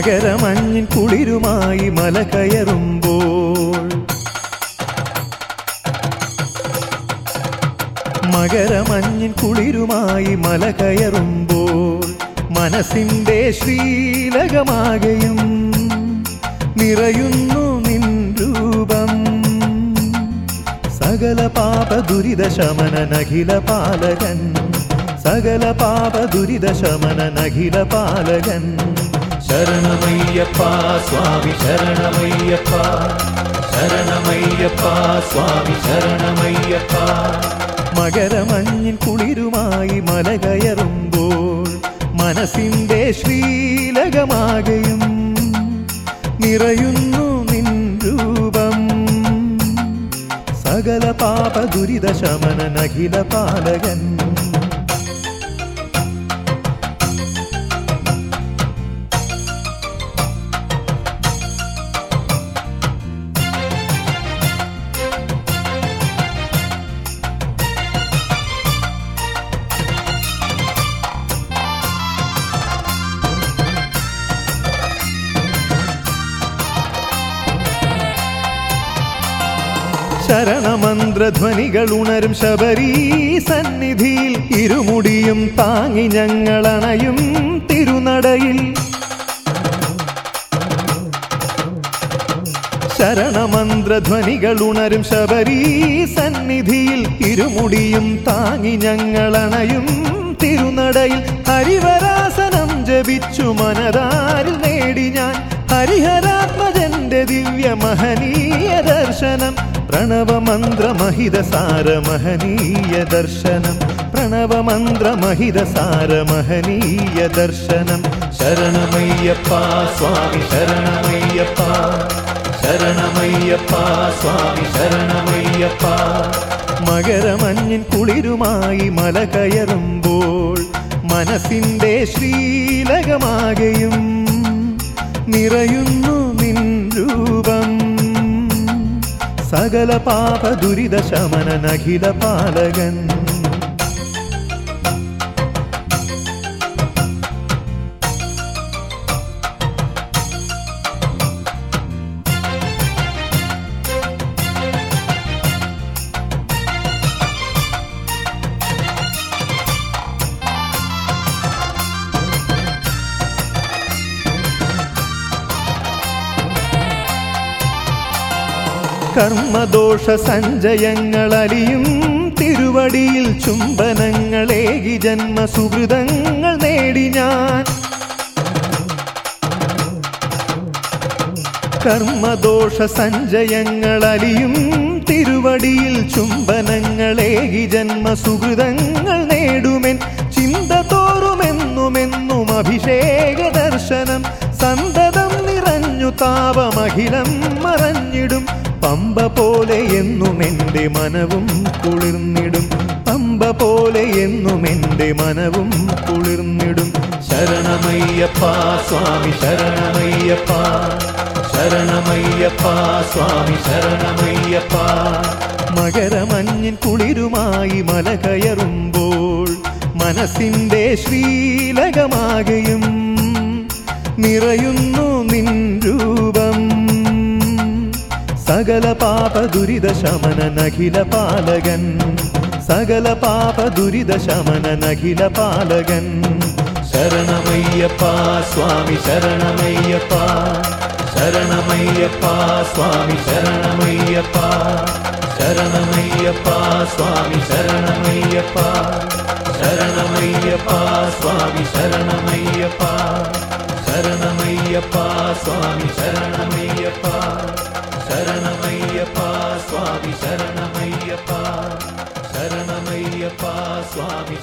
മകരമഞ്ഞിൻ കുളിരുമായി മല കയറുമ്പോൾ മകരമഞ്ഞിൻ കുളിരുമായി മല കയറുമ്പോൾ മനസ്സിന്റെ ശ്രീലകമാകയും നിറയുന്നു നിൻ രൂപം സകല പാപ ദുരിത ശമന നഖില പാലകൻ സകല പാപ ദുരിത ശമന നഖില പാലകൻ ശരണമയ്യപ്പ സ്വാമി ശരണമയ്യപ്പ ശരണമയ്യപ്പ സ്വാമി ശരണമയ്യപ്പ മകരമഞ്ഞിൻ കുളിരുമായി മല കയറുമ്പോൾ മനസ്സിന്റെ ശ്രീലകമാകയും നിറയുന്നു നിൻ രൂപം സകല പാപ ദുരിത ശമന നഖില പാലകൻ ശരണമന്ത്രധ്വനികൾ ഉണരും ശബരീ സന്നിധിയിൽ ഇരുമുടിയും താങ്ങി ഞങ്ങളണയും തിരുനടയിൽ ശരണമന്ത്രധ്വനികൾ ഉണരും ശബരീ സന്നിധിയിൽ ഇരുമുടിയും താങ്ങി ഞങ്ങളണയും തിരുനടയിൽ ഹരിവരാസനം ജപിച്ചു മനതാരിൽ നേടി ഞാൻ ഹരിഹരാത്മജന്റെ ദിവ്യ മഹനീയ ദർശനം പ്രണവമന്ത്രമഹിത സാരമഹനീയ ദർശനം പ്രണവമന്ത്രമഹിത സാരമഹനീയ ദർശനം ശരണമയ്യപ്പ സ്വാമി ശരണമയ്യപ്പ ശരണമയ്യപ്പ സ്വാമി ശരണമയ്യപ്പ മകരമഞ്ഞിൻ കുളിരുമായി മല കയറുമ്പോൾ മനസ്സിന്റെ ശ്രീലകമാകയും നിറയുന്നു നിൻ രൂപം സകല പാപ ദുരിത ശമന നഖില പാലകൻ കർമ്മദോഷ സഞ്ചയങ്ങൾ അലിയും തിരുവടിയിൽ ചുംബനങ്ങളേകി ജന്മ സുഹൃതങ്ങൾ നേടി ഞാൻ കർമ്മദോഷ സഞ്ചയങ്ങൾ അലിയും തിരുവടിയിൽ ചുംബനങ്ങളേകി ജന്മ സുഹൃതങ്ങൾ നേടുമെൻ ചിന്ത തോറുമെന്നുമെന്നും അഭിഷേക ദർശനം സന്തതം നിറഞ്ഞു താപമഖിലം മറഞ്ഞിടും പമ്പ പോലെ എന്നും എൻ്റെ മനവും കുളിർന്നിടും പമ്പ പോലെ എന്നും എൻ്റെ മനവും കുളിർന്നിടും ശരണമയ്യപ്പ സ്വാമി ശരണമയ്യപ്പ ശരണമയ്യപ്പ സ്വാമി ശരണമയ്യപ്പ മകരമഞ്ഞിൻ കുളിരുമായി മല കയറുമ്പോൾ മനസ്സിന്റെ ശ്രീലകമാകയും നിറയുന്നു നിൻ രൂപം സകല പാപ ദുരിത ശമന നഖില പാലകൻ സകല പാപ ദുരിത ശമന നഖില പാലകൻ ശരണമയ്യപ്പ സ്വാമി ശരണമയ്യപ്പ ശരണമയ്യപ്പ സ്വാമി ശരണമയ്യപ്പ ശരണമയ്യപ്പ സ്വാമി ശരണമയ്യപ്പ ശരണമയ്യപ്പ സ്വാമി ശരണമയ്യപ്പ ശരണമയ്യപ്പ സ്വാമി ശരണമയ്യപ്പ ശരണമയ്യപ്പ സ്വാമി ശരണമയ്യപ്പ ശരണമയ്യപ്പ സ്വാമി